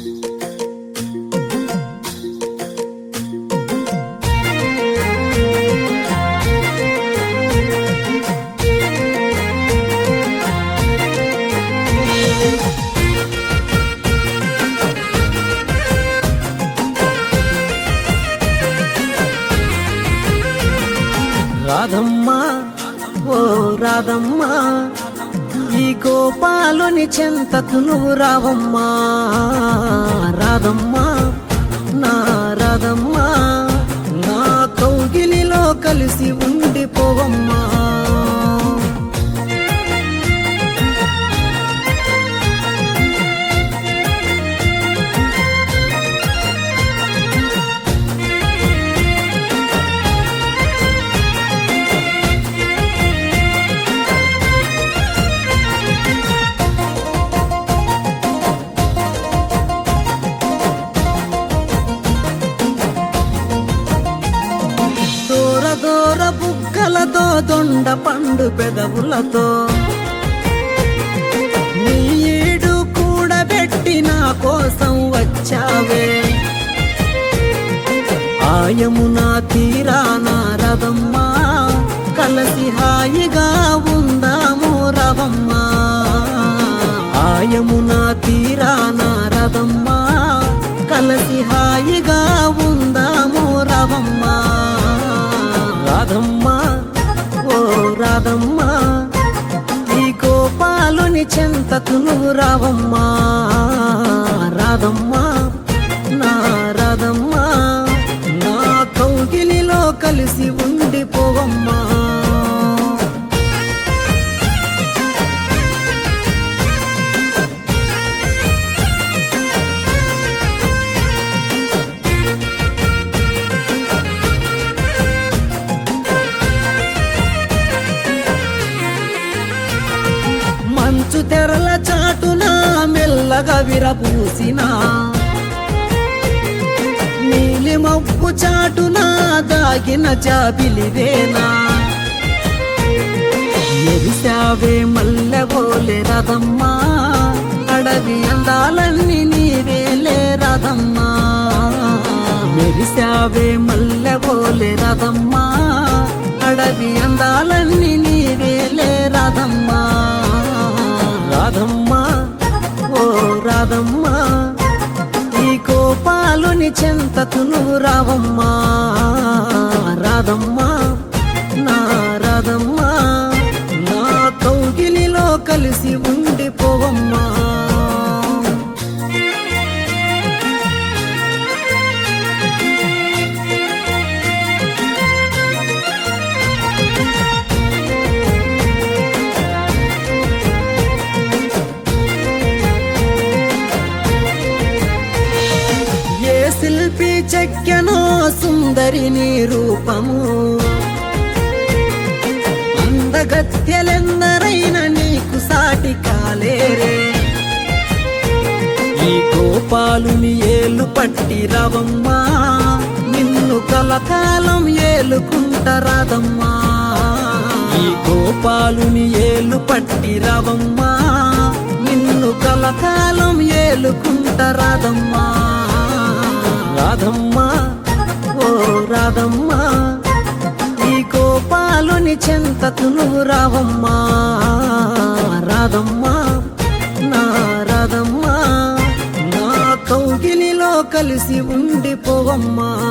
రాధమ్మా ఓ రాధమ్మా ఈ గోపాలుని చెంతకు నువ్వు రావమ్మా రాధమ్మా నా రాధమ్మా నా కౌగిలిలో కలిసి ఉండిపోవమ్మా దూర దూర బుగ్గలతో దొండ పండు పెదవులతో నీ ఈడు కూడబెట్టి నా కోసం వచ్చావే ఆయమునా తీరానా రవమ్మా కలసి హాయిగా ఉందాము రవమ్మా ఆయమునా తీరానా రవమ్మా కలసి హాయిగా ఉందాము రవమ్మా రాధమ్మా ఓ రాధమ్మా ఈ గోపాలుని చెంతకు నువ్వు రావమ్మా రాధమ్మా నా రాధమ్మా నా కౌగిలిలో కలిసి ఉండిపోవమ్మా మంచు తెరల చాటున మెల్లగా విరపూసిన నీలి మబ్బు చాటున దాగిన జాబిలివేనా ఎరిసావే మల్లె బోలే రథమ్మా అడవి అందాలన్నీ నీవేలే రథమ్మా మెరిసావే మల్లె బోలే రథమ్మా అడవి అందాలన్నీ నీవేలే రాధమ్మా రాధమ్మా ఓ రాధమ్మా ఈ గోపాలుని చెంతకు నువ్వు రావమ్మా రాధమ్మా నా రాధమ్మా నా కౌగిలిలో కలిసి ఉండిపోవమ్మా ఏ శిల్పి చెక్కెనో సుందరి నీ రూపము అందగత్యలెందరైన నీకు సాటి కాలేరే ఈ గోపాలుని ఏలు పట్టి రవమ్మా నిన్ను కలకాలం ఏలుకుంటరాదమ్మా ఈ గోపాలుని ఏలు పట్టి రవమ్మా నిన్ను కలకాలం ఏలుకుంటరాదమ్మా రాధమ్మా ఓ రాధమ్మా ఈ గోపాలుని చెంతకు నువ్వు రావమ్మా రాధమ్మా నా రాధమ్మా నా కౌగిలిలో కలిసి ఉండిపోవమ్మా